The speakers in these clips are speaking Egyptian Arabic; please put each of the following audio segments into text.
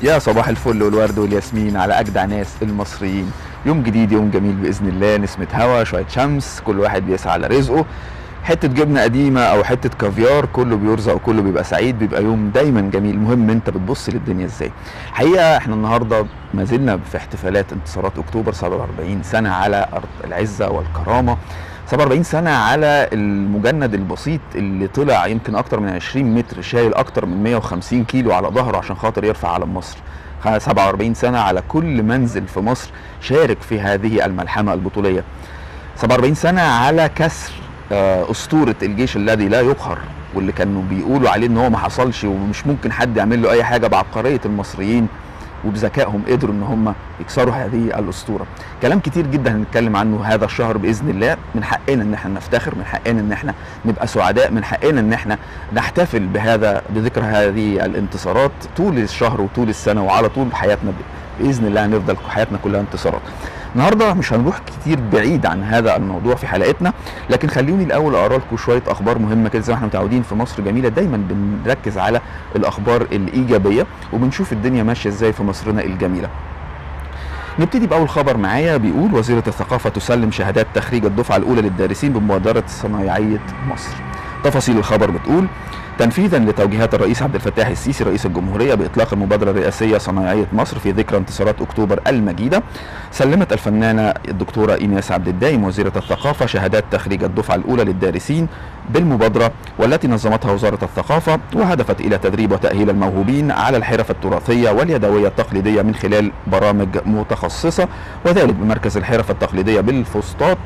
يا صباح الفل والورد والياسمين على اجدع ناس المصريين يوم جديد يوم جميل باذن الله نسمه هوا شويه شمس كل واحد بيسعى على رزقه حته جبنه قديمه او حته كافيار كله بيرزق وكله بيبقى سعيد بيبقى يوم دايما جميل المهم انت بتبص للدنيا ازاي الحقيقه احنا النهارده ما زلنا في احتفالات انتصارات اكتوبر 47 سنه على ارض العزه والكرامه 47 سنة على المجند البسيط اللي طلع يمكن أكتر من 20 متر شايل أكتر من 150 كيلو على ظهره عشان خاطر يرفع علم مصر 47 سنة على كل منزل في مصر شارك في هذه الملحمة البطولية 47 سنة على كسر آه، أسطورة الجيش الذي لا يقهر واللي كانوا بيقولوا عليه ان هو ما حصلش ومش ممكن حد يعمل له اي حاجه بعبقريه المصريين وبذكائهم قدروا ان هم يكسروا هذه الاسطوره كلام كتير جدا هنتكلم عنه هذا الشهر باذن الله من حقنا ان احنا نفتخر من حقنا ان احنا نبقى سعداء من حقنا ان احنا نحتفل بهذا بذكر هذه الانتصارات طول الشهر وطول السنه وعلى طول حياتنا باذن الله هنفضل حياتنا كلها انتصارات النهارده مش هنروح كتير بعيد عن هذا الموضوع في حلقتنا لكن خلوني الاول اقرا لكم شويه اخبار مهمه كده زي ما احنا متعودين في مصر جميله دايما بنركز على الاخبار الايجابيه وبنشوف الدنيا ماشيه ازاي في مصرنا الجميله نبتدي باول خبر معايا بيقول وزيره الثقافه تسلم شهادات تخريج الدفعه الاولى للدارسين بمبادره صنايعيه مصر تفاصيل الخبر بتقول تنفيذا لتوجيهات الرئيس عبد الفتاح السيسي رئيس الجمهوريه باطلاق المبادره الرئاسيه صناعيه مصر في ذكرى انتصارات اكتوبر المجيده سلمت الفنانه الدكتوره ايناس عبد الدايم وزيره الثقافه شهادات تخريج الدفعه الاولى للدارسين بالمبادره والتي نظمتها وزاره الثقافه وهدفت الى تدريب وتاهيل الموهوبين على الحرف التراثيه واليدويه التقليديه من خلال برامج متخصصه وذلك بمركز الحرف التقليديه بالفسطاط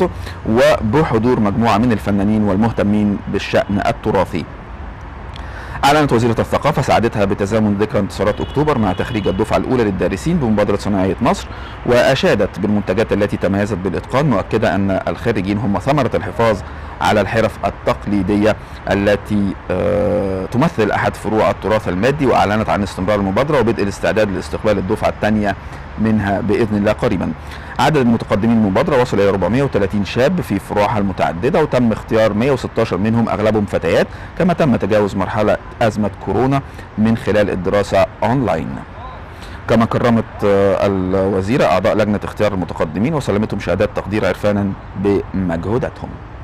وبحضور مجموعه من الفنانين والمهتمين بالشان التراثي أعلنت وزيرة الثقافة سعادتها بتزامن ذكرى انتصارات أكتوبر مع تخريج الدفعة الأولى للدارسين بمبادرة صناعية مصر وأشادت بالمنتجات التي تميزت بالإتقان مؤكدة أن الخريجين هم ثمرة الحفاظ على الحرف التقليدية التي آه، تمثل أحد فروع التراث المادي وأعلنت عن استمرار المبادرة وبدء الاستعداد لاستقبال الدفعة الثانية منها باذن الله قريبا. عدد المتقدمين المبادره وصل الى 430 شاب في فروعها المتعدده وتم اختيار 116 منهم اغلبهم فتيات كما تم تجاوز مرحله ازمه كورونا من خلال الدراسه اونلاين. كما كرمت آه، الوزيره اعضاء لجنه اختيار المتقدمين وسلمتهم شهادات تقدير عرفانا بمجهوداتهم.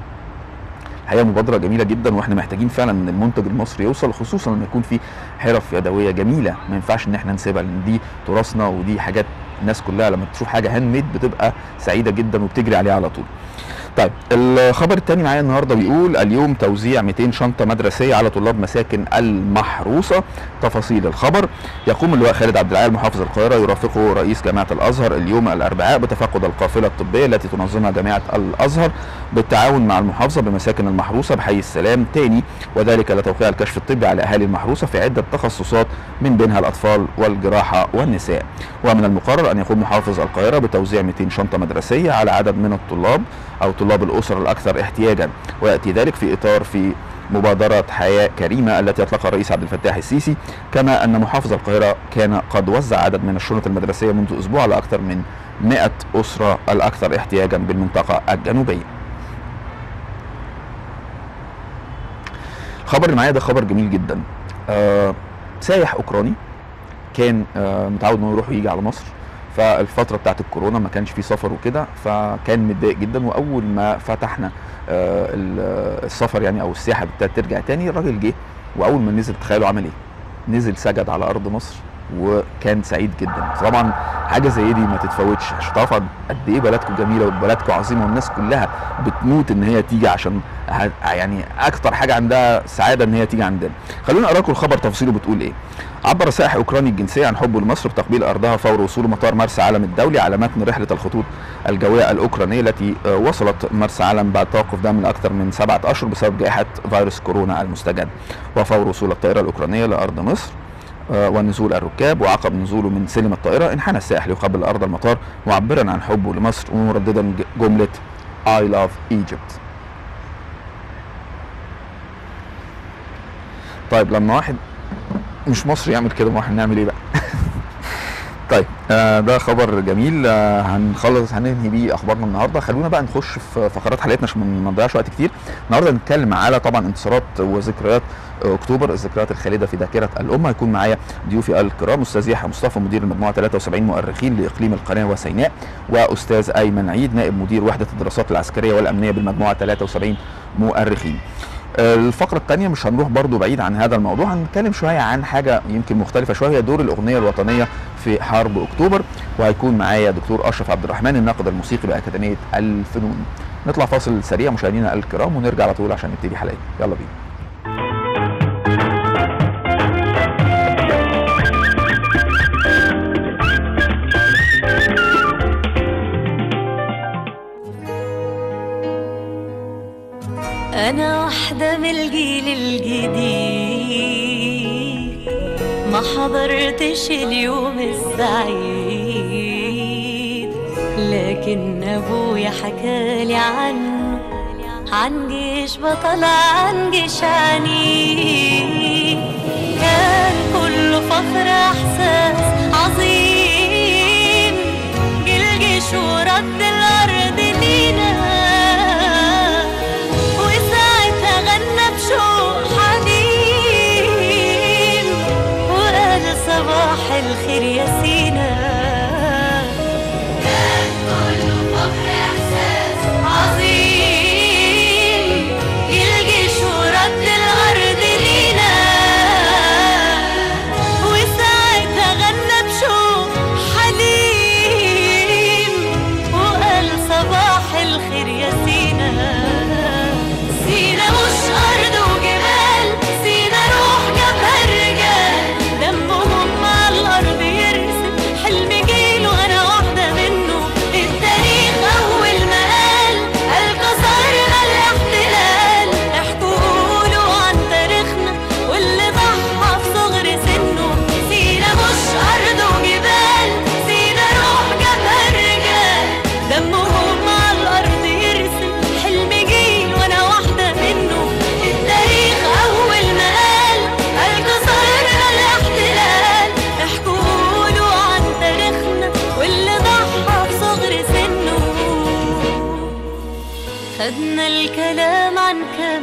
الحقيقه مبادره جميله جدا واحنا محتاجين فعلا ان المنتج المصري يوصل خصوصا لما يكون في حرف يدويه جميله ما ينفعش ان احنا نسيبها لان دي تراثنا ودي حاجات الناس كلها لما تشوف حاجه هاند ميد بتبقى سعيده جدا وبتجري عليها على طول طيب الخبر الثاني معايا النهارده بيقول اليوم توزيع 200 شنطه مدرسيه على طلاب مساكن المحروسه تفاصيل الخبر يقوم اللواء خالد عبد العال محافظ القاهره يرافقه رئيس جامعه الازهر اليوم الاربعاء بتفقد القافله الطبيه التي تنظمها جامعه الازهر بالتعاون مع المحافظه بمساكن المحروسه بحي السلام تاني وذلك لتوقيع الكشف الطبي على اهالي المحروسه في عده تخصصات من بينها الاطفال والجراحه والنساء ومن المقرر ان يقوم محافظ القاهره بتوزيع 200 شنطه مدرسيه على عدد من الطلاب او طلاب الاسر الاكثر احتياجا وياتي ذلك في اطار في مبادرة حياة كريمة التي أطلقها الرئيس عبد الفتاح السيسي كما أن محافظ القاهرة كان قد وزع عدد من الشنط المدرسية منذ أسبوع على أكثر من 100 أسرة الأكثر احتياجا بالمنطقة الجنوبية الخبر اللي معايا ده خبر جميل جدا آه سايح أوكراني كان آه متعود انه يروح ويجي على مصر فالفتره بتاعت الكورونا ما كانش في سفر وكده فكان متضايق جدا واول ما فتحنا آه، ال- السفر يعني او السياحه ابتدت ترجع تاني الراجل جه واول ما نزل تخيلوا عمل ايه؟ نزل سجد على ارض مصر وكان سعيد جدا طبعا حاجه زي دي ما تتفوتش عشان تعرفوا قد ايه بلدكم جميله وبلدكم عظيمه والناس كلها بتموت ان هي تيجي عشان ه- يعني اكتر حاجه عندها سعاده ان هي تيجي عندنا خلونا اقرا لكم الخبر تفصيله بتقول ايه عبر سائح اوكراني الجنسيه عن حبه لمصر بتقبيل ارضها فور وصوله مطار مرسى علم الدولي على متن رحله الخطوط الجويه الاوكرانيه التي آه، وصلت مرسى علم بعد توقف ده من اكثر من سبعه اشهر بسبب جائحه فيروس كورونا المستجد وفور وصول الطائره الاوكرانيه لارض مصر آه، ونزول الركاب وعقب نزوله من سلم الطائره انحنى السائح ليقبل ارض المطار معبرا عن حبه لمصر ومرددا ج- جمله I love Egypt طيب لما واحد مش مصري يعمل كده ما احنا نعمل ايه بقى طيب آه ده خبر جميل آه هنخلص هننهي بيه اخبارنا النهارده خلونا بقى نخش في فقرات حلقتنا عشان ما نضيعش وقت كتير النهارده هنتكلم على طبعا انتصارات وذكريات اكتوبر الذكريات الخالده في ذاكره الامه هيكون معايا ضيوفي الكرام استاذ يحيى مصطفى مدير المجموعه 73 مؤرخين لاقليم القناه وسيناء واستاذ ايمن عيد نائب مدير وحده الدراسات العسكريه والامنيه بالمجموعه 73 مؤرخين الفقرة الثانية مش هنروح برضو بعيد عن هذا الموضوع هنتكلم شوية عن حاجة يمكن مختلفة شوية هي دور الأغنية الوطنية في حرب أكتوبر وهيكون معايا دكتور أشرف عبد الرحمن الناقد الموسيقي بأكاديمية الفنون نطلع فاصل سريع مشاهدينا الكرام ونرجع على طول عشان نبتدي حلقتنا يلا بينا أنا واحدة من الجيل الجديد ما حضرتش اليوم السعيد لكن أبويا حكالي عنه عن جيش بطل عن جيش عنيد كان كله فخر إحساس عظيم جه الجيش ورد الأرض لينا وساعتها غنى بشوق حنين وقال صباح الخير يا سينا كان كله فخر إحساس عظيم الجيش ورد الأرض لينا وساعتها غنى بشوق حليم وقال صباح الخير يا سينا سينا مش أرض وجبال سينا روح جبهة رجال دمهم على الأرض يرسم حلم جيل وأنا واحدة منه التاريخ أول ما قال الكسر الاحتلال احكوا قولوا عن تاريخنا واللي ضحى في صغر سنه سينا مش أرض وجبال سينا روح جبهة رجال دمهم على الأرض يرسم حلم جيل وأنا واحدة منه التاريخ أول ما قال الكسر الاحتلال احكوا قولوا عن تاريخنا واللي ضحى في صغر سنه خدنا الكلام عن كم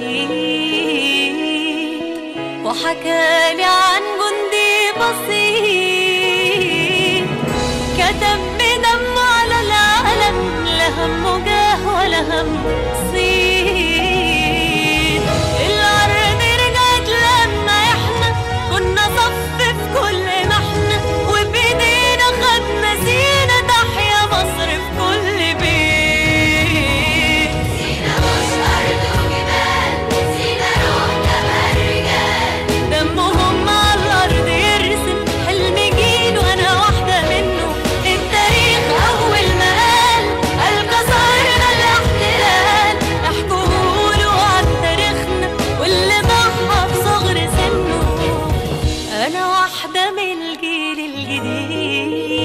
شهيد وحكالي عن جندي بسيط كتب بدمه على العلم لا همه جاه ولا هم صيت الأرض رجعت لما احنا كنا صف في كل محنة وبإيدينا خدنا سينا تحيا مصر في كل بيت سينا مش أرض وجبال سينا روح جبهة رجال دمهم على الأرض يرسم حلم جيل وأنا واحدة منه التاريخ أول ما قال الكسرنا الاحتلال احكوا قولوا عن تاريخنا واللي ضحى في صغر سنه أنا واحدة من الجيل الجديد